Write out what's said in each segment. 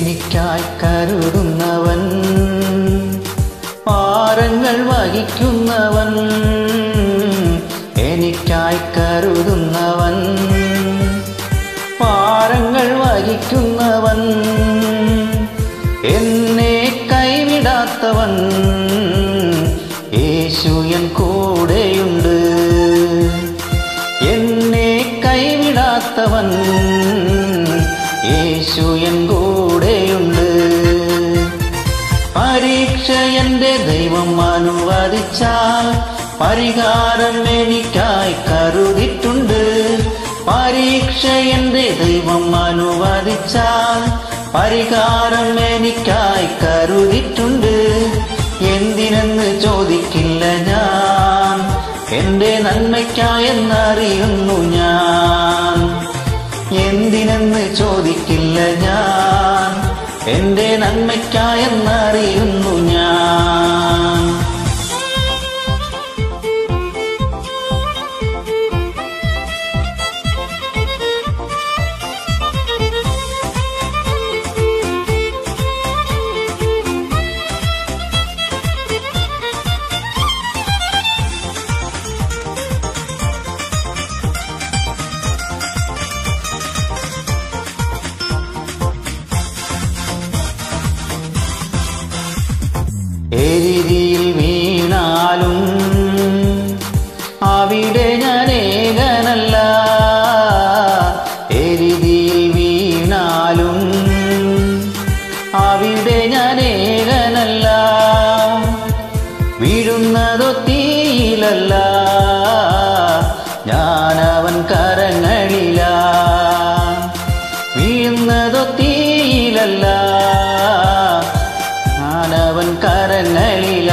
എനിക്കായി കരുതുന്നവൻ ഭാരങ്ങൾ വഹിക്കുന്നവൻ എനിക്കായി കരുതുന്നവൻ ഭാരങ്ങൾ വഹിക്കുന്നവൻ എന്നെ കൈവിടാത്തവൻ യേശു എൻ കൂടെയുണ്ട് എന്നെ കൈവിടാത്തവൻ യേശു എൻ കൂടെയുണ്ട് പരീക്ഷ എന്റെ ദൈവം അനുവദിച്ചാൽ പരിഹാരം എനിക്കായി കരുതിട്ടുണ്ട് പരീക്ഷ എന്റെ ദൈവം അനുവദിച്ചാൽ പരിഹാരം എനിക്കായി കരുതിട്ടുണ്ട് എന്തിനെന്ന് ചോദിക്കില്ല ഞാൻ എന്റെ നന്മയ്ക്കായെന്നറിയുന്നു ഞാൻ എന്തിനെന്ന് ചോദിക്കില്ല ഞാൻ എന്റെ നന്മയ്ക്കായെന്നറിയുന്നു ഞാൻ എരിതിയിൽ വീണാലും അവിടെ ഞാൻ ഏകനല്ല എരിതിയിൽ വീണാലും അവിടെ ഞാൻ ഏകനല്ല വീഴുന്നതോ തീയിലല്ല ഞാനവൻ കരങ്ങളില വീഴുന്നതോ തീയിലല്ല ഞാനവൻ കരങ്ങളില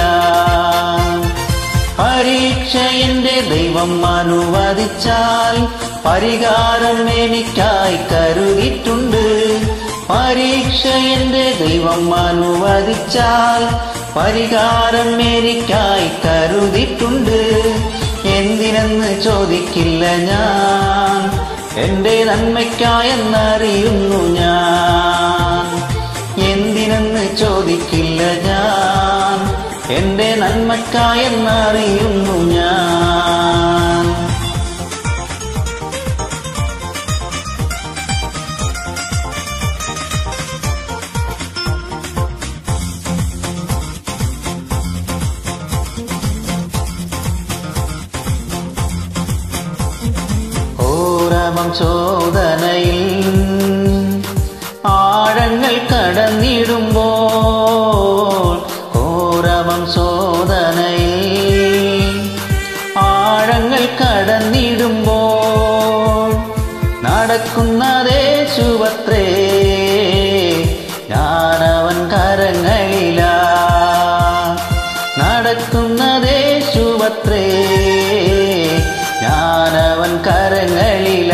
പരീക്ഷ എന്റെ ദൈവം അനുവദിച്ചാൽ പരിഹാരം എനിക്കായി കരുതിയിട്ടുണ്ട് പരീക്ഷ എന്റെ ദൈവം അനുവദിച്ചാൽ പരിഹാരം എനിക്കായി കരുതിയിട്ടുണ്ട് എന്തിനെന്ന് ചോദിക്കില്ല ഞാൻ എന്റെ നന്മയ്ക്കായെന്നറിയുന്നു ഞാൻ എന്തിനെന്ന് ചോദിക്കില്ല ഞാൻ എന്റെ നന്മയ്ക്കായെന്നറിയുന്നു ഞാൻ ഓരമം ചോദനയിൽ ആഴങ്ങൾ കടന്നിടുമ്പോൾ ഓരമം ചോദനയിൽ ആഴങ്ങൾ കടന്നിടുമ്പോൾ നടക്കുന്നതേ ശുഭത്രേ ഞാനവൻ കരങ്ങളില നടക്കുന്നതേ ശുഭത്രേ ഞാനവൻ കരങ്ങളില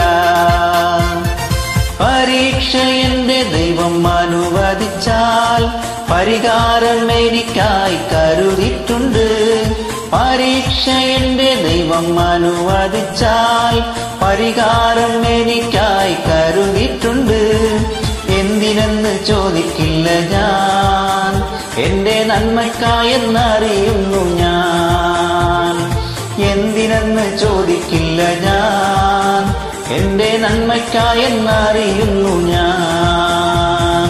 പരീക്ഷ എന്റെ ദൈവം അനുവദിച്ചാൽ പരിഹാരം എനിക്കായി കരുതിയിട്ടുണ്ട് പരീക്ഷ എന്റെ ദൈവം അനുവദിച്ചാൽ പരിഹാരം എനിക്കായി കരുതിയിട്ടുണ്ട് എന്തിനെന്ന് ചോദിക്കില്ല ഞാൻ എന്റെ നന്മയ്ക്കായെന്നറിയുന്നു ഞാൻ എന്തിനെന്ന് ചോദിക്കില്ല ഞാൻ എന്റെ നന്മയ്ക്കായെന്നറിയുന്നു ഞാൻ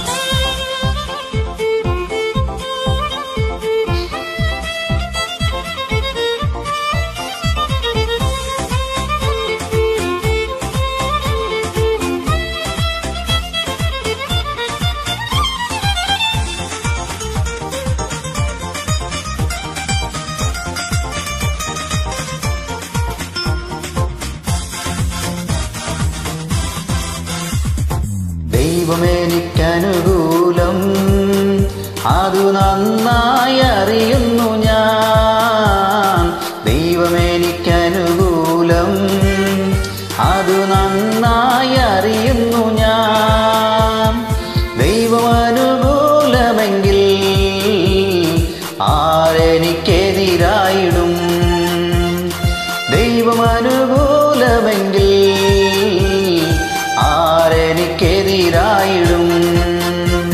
ദൈവമെനിക്കനുകൂലം അതു നന്നായി അറിയുന്നു ഞാൻ ദൈവമെനിക്കനുകൂലം അതു നന്നായി അറിയുന്നു ഞാൻ ദൈവമനുകൂലമെങ്കിൽ ആരെനിക്കെതിരായിടും ദൈവമനുകൂലമെങ്കിൽ ആരെനിക്കെതിരായിടും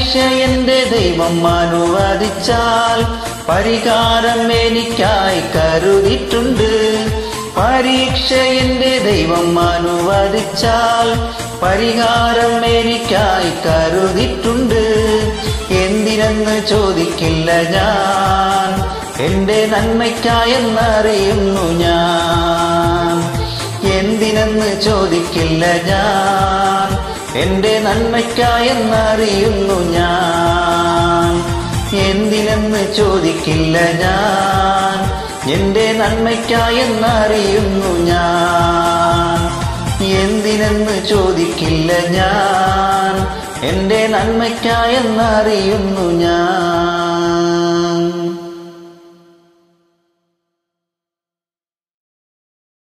പരീക്ഷ എന്റെ ദൈവം അനുവദിച്ചാൽ പരിഹാരം എനിക്കായി കരുതിയിട്ടുണ്ട് പരീക്ഷ എന്റെ ദൈവം അനുവദിച്ചാൽ പരിഹാരം എനിക്കായി കരുതിയിട്ടുണ്ട് എന്തിനെന്ന് ചോദിക്കില്ല ഞാൻ എന്റെ നന്മയ്ക്കായെന്നറിയുന്നു ഞാൻ എന്തിനെന്ന് ചോദിക്കില്ല ഞാൻ എന്റെ നന്മയ്ക്കായെന്നറിയുന്നു ഞാൻ എന്തിനെന്ന് ചോദിക്കില്ല ഞാൻ എന്റെ നന്മയ്ക്കായെന്നറിയുന്നു ഞാൻ എന്തിനെന്ന് ചോദിക്കില്ല ഞാൻ എന്റെ നന്മയ്ക്കായെന്നറിയുന്നു ഞാൻ